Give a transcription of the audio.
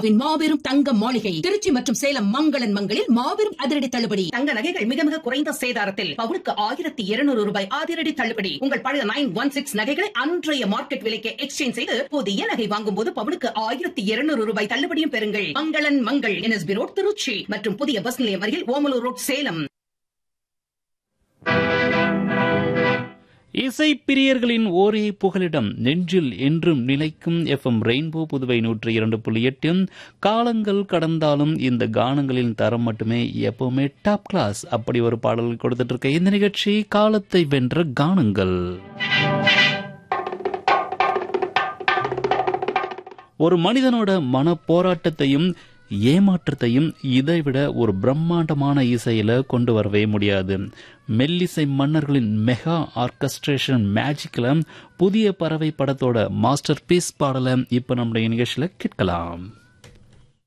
இந்தியாவின் மாபெரும் தங்க மாளிகை திருச்சி மற்றும் சேலம் மங்களன் மங்களில் மாபெரும் அதிரடி தள்ளுபடி தங்க நகைகள் மிக மிக குறைந்த சேதாரத்தில் பவுனுக்கு ஆயிரத்தி இருநூறு ரூபாய் அதிரடி தள்ளுபடி உங்கள் பழைய நைன் ஒன் சிக்ஸ் நகைகளை அன்றைய மார்க்கெட் விலைக்கு எக்ஸ்சேஞ்ச் செய்து புதிய நகை வாங்கும் போது பவுனுக்கு ஆயிரத்தி இருநூறு ரூபாய் தள்ளுபடியும் பெறுங்கள் மங்களன் மங்கள் என்எஸ்பி ரோட் திருச்சி மற்றும் புதிய பஸ் நிலையம் அருகில் ஓமலூர் ரோட் சேலம் இசை பிரியர்களின் ஒரே புகலிடம் நெஞ்சில் என்றும் நிலைக்கும் எஃப்எம் ரெயின்போ புதுவை நூற்றி இரண்டு புள்ளி எட்டு காலங்கள் கடந்தாலும் இந்த கானங்களின் தரம் மட்டுமே எப்பவுமே டாப் கிளாஸ் அப்படி ஒரு பாடல் கொடுத்துட்டு இருக்க இந்த நிகழ்ச்சி காலத்தை வென்ற கானங்கள் ஒரு மனிதனோட மன போராட்டத்தையும் ஏமாற்றத்தையும் இதைவிட ஒரு பிரம்மாண்டமான இசையில கொண்டு வரவே முடியாது மெல்லிசை மன்னர்களின் மெகா ஆர்கஸ்ட்ரேஷன் மேஜிக்ல புதிய பறவை படத்தோட மாஸ்டர் பீஸ் பாடலை இப்ப நம்முடைய நிகழ்ச்சியில கேட்கலாம்